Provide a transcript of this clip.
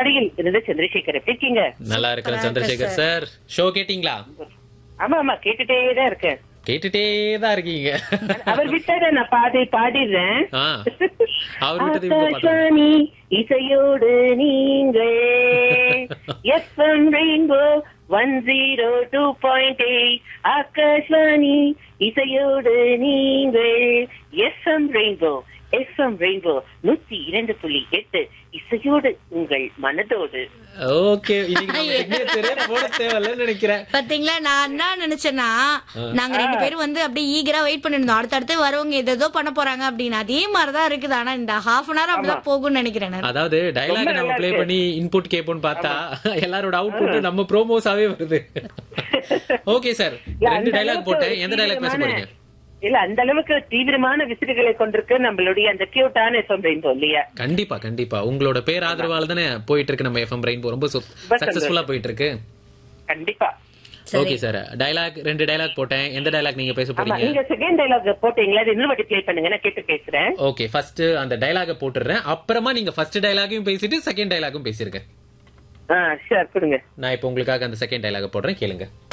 காட்பாடியில் இருந்து சந்திரசேகர் எப்படி இருக்கீங்க நல்லா இருக்கிற சந்திரசேகர் சார் ஷோ கேட்டீங்களா ஆமா ஆமா கேட்டுட்டே தான் இருக்கேன் கேட்டுட்டே தான் இருக்கீங்க அவர் விட்டத நான் பாடி பாடிடுறேன் ஆ. அவர் விட்டது இவங்க பாடுறாங்க. ஆகாஷவாணி இசையோடு நீங்கள் FM rainbow one zero two point eight Akashvani இசையோடு நீங்கள் எஃப்எம் ரெயின்போ எஃப்எம் ரெயின்போ நூத்தி இரண்டு புள்ளி எட்டு இசையோடு உங்கள் மனதோடு ஓகே இன்னைக்கு நம்ம signature போட தேவையில்லைன்னு நினைக்கிறேன் பாத்தீங்களா நான் என்ன நினைச்சேன்னா நாங்க ரெண்டு பேரும் வந்து அப்படியே ஈகரா வெயிட் பண்ணிருந்தோம் அடுத்தடுத்து வரவங்க ஏதோ பண்ண போறாங்க அப்படின்னு அதே மாதிரிதான் இருக்குது ஆனா இந்த ஹாஃப் அன் ஹவர் அப்படிதான் போகும்னு நினைக்கிறேன் நான். அதாவது டைலாக் நம்ம நல்லா ப்ளே இருக்கு. பண்ணி இன்புட் கேட்போம்னு பார்த்தா எல்லாரோட அவுட்புட் நம்ம ப்ரோமோஸாவே வருது ஓகே சார் இல்ல, ரெண்டு அந்த டைலாக் அளவுக்கு போட்டேன் எந்த டைலாக் பேச தீவிரமான- போறீங்க இல்ல அந்த அளவுக்கு தீவிரமான விசிறுகளை கொண்டிருக்கு நம்மளுடைய அந்த கியூட்டான எஃப்எம் ரெயின்போ இல்லையா கண்டிப்பா கண்டிப்பா உங்களோட பேர் ஆதரவால தானே போயிட்டு இருக்கு நம்ம எஃப்எம் ரெயின்போ ரொம்ப ரொம்ப சக்சஸ்ஃபுல்லா போயிட்டு இருக்கு கண்டிப்பா ஓகே சார் டைலாக் ரெண்டு டைலாக் போட்டேன் எந்த டைலாக் நீங்க பேச ஆமா போறீங்க நீங்க செகண்ட் டைலாக் போட்டீங்களா அது இன்னொரு வாட்டி ப்ளே பண்ணுங்க நான் கேட்டு பேசுறேன் ஓகே ஃபர்ஸ்ட் அந்த டைலாக போட்டுறேன் அப்புறமா நீங்க ஃபர்ஸ்ட் டைலாகையும் பேசிட்டு செகண்ட் டைலாகும் பேசிருக்கேன் ஆ ஷூர் கொடுங்க நான் இப்போ உங்களுக்காக அந்த செகண்ட் டைலாக போடுறேன் கேளுங்க